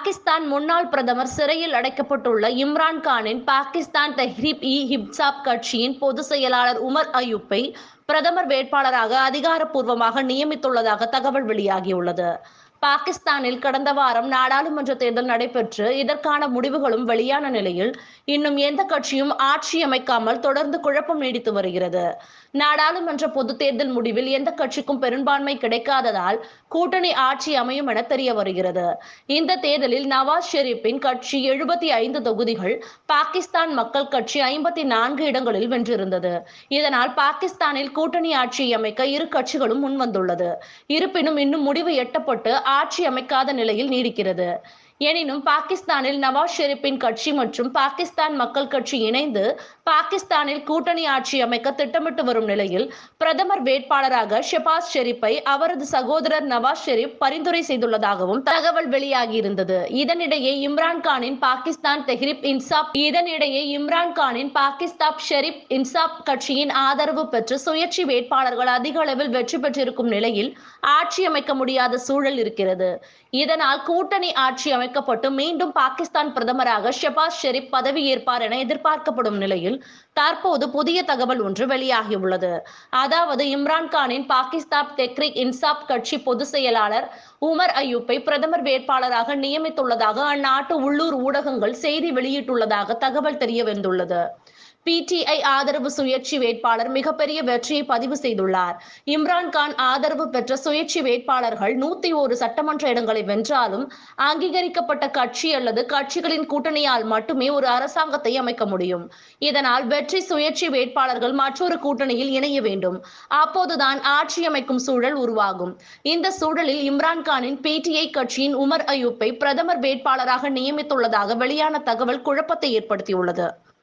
பாகிஸ்தான் முன்னாள் பிரதமர் சிறையில் அடைக்கப்பட்டுள்ள இம்ரான் கானின் பாகிஸ்தான் தெஹ்ரீப் இ ஹிப்சாப் கட்சியின் பொதுச் செயலாளர் உமர் அயூப்பை பிரதமர் வேட்பாளராக அதிகாரப்பூர்வமாக நியமித்துள்ளதாக தகவல் வெளியாகியுள்ளது பாகிஸ்தானில் கடந்த வாரம் நாடாளுமன்ற தேர்தல் நடைபெற்று இதற்கான முடிவுகளும் வெளியான நிலையில் இன்னும் எந்த கட்சியும் ஆட்சி அமைக்காமல் தொடர்ந்து குழப்பம் நீடித்து வருகிறது நாடாளுமன்ற பொதுத் தேர்தல் முடிவில் எந்த கட்சிக்கும் பெரும்பான்மை கிடைக்காததால் கூட்டணி ஆட்சி அமையும் என தெரிய வருகிறது இந்த தேர்தலில் நவாஸ் ஷெரீப்பின் கட்சி எழுபத்தி ஐந்து தொகுதிகள் பாகிஸ்தான் மக்கள் கட்சி ஐம்பத்தி நான்கு இடங்களில் வென்றிருந்தது இதனால் பாகிஸ்தானில் கூட்டணி ஆட்சி அமைக்க இரு கட்சிகளும் முன்வந்துள்ளது இருப்பினும் இன்னும் முடிவு எட்டப்பட்டு ஆட்சி அமைக்காத நிலையில் நீடிக்கிறது எனினும் பாகிஸ்தானில் நவாஸ் ஷெரீப்பின் கட்சி மற்றும் பாகிஸ்தான் மக்கள் கட்சி இணைந்து பாகிஸ்தானில் கூட்டணி ஆட்சி அமைக்க திட்டமிட்டு வரும் நிலையில் பிரதமர் வேட்பாளராக ஷெபாஸ் ஷெரீப்பை அவரது சகோதரர் நவாஸ் ஷெரீப் பரிந்துரை செய்துள்ளதாகவும் தகவல் வெளியாகியிருந்தது இதனிடையே இம்ரான் கானின் பாகிஸ்தான் தெஹ்ரிப் இன்சாப் இதனிடையே இம்ரான் கானின் பாகிஸ்தான் ஷெரீப் இன்சாப் கட்சியின் ஆதரவு பெற்று சுயேட்சை வேட்பாளர்கள் அதிக அளவில் வெற்றி பெற்றிருக்கும் நிலையில் ஆட்சி அமைக்க முடியாத சூழல் இருக்கிறது இதனால் கூட்டணி ஆட்சி அமைக்கப்பட்டு மீண்டும் பாகிஸ்தான் பிரதமராக ஷெபாஸ் ஷெரீப் பதவியேற்பார் என எதிர்பார்க்கப்படும் நிலையில் தற்போது புதிய தகவல் ஒன்று வெளியாகியுள்ளது அதாவது இம்ரான் கானின் பாகிஸ்தான் தெக்ரிக் இன்சாப் கட்சி பொதுச் செயலாளர் உமர் அயூப்பை பிரதமர் வேட்பாளராக நியமித்துள்ளதாக அந்நாட்டு உள்ளூர் ஊடகங்கள் செய்தி வெளியிட்டுள்ளதாக தகவல் தெரிய வந்துள்ளது பிடிஐ ஆதரவு சுயேட்சை வேட்பாளர் மிகப்பெரிய வெற்றியை பதிவு செய்துள்ளார் இம்ரான் கான் ஆதரவு பெற்ற சுயேட்சை வேட்பாளர்கள் நூத்தி ஒரு சட்டமன்ற இடங்களை வென்றாலும் அங்கீகரிக்கப்பட்ட கட்சி அல்லது கட்சிகளின் கூட்டணியால் மட்டுமே ஒரு அரசாங்கத்தை அமைக்க முடியும் இதனால் வெற்றி சுயேட்சை வேட்பாளர்கள் மற்றொரு கூட்டணியில் இணைய வேண்டும் அப்போதுதான் ஆட்சி அமைக்கும் சூழல் உருவாகும் இந்த சூழலில் இம்ரான் கானின் பிடிஐ கட்சியின் உமர் அயூப்பை பிரதமர் வேட்பாளராக நியமித்துள்ளதாக வெளியான தகவல் குழப்பத்தை ஏற்படுத்தியுள்ளது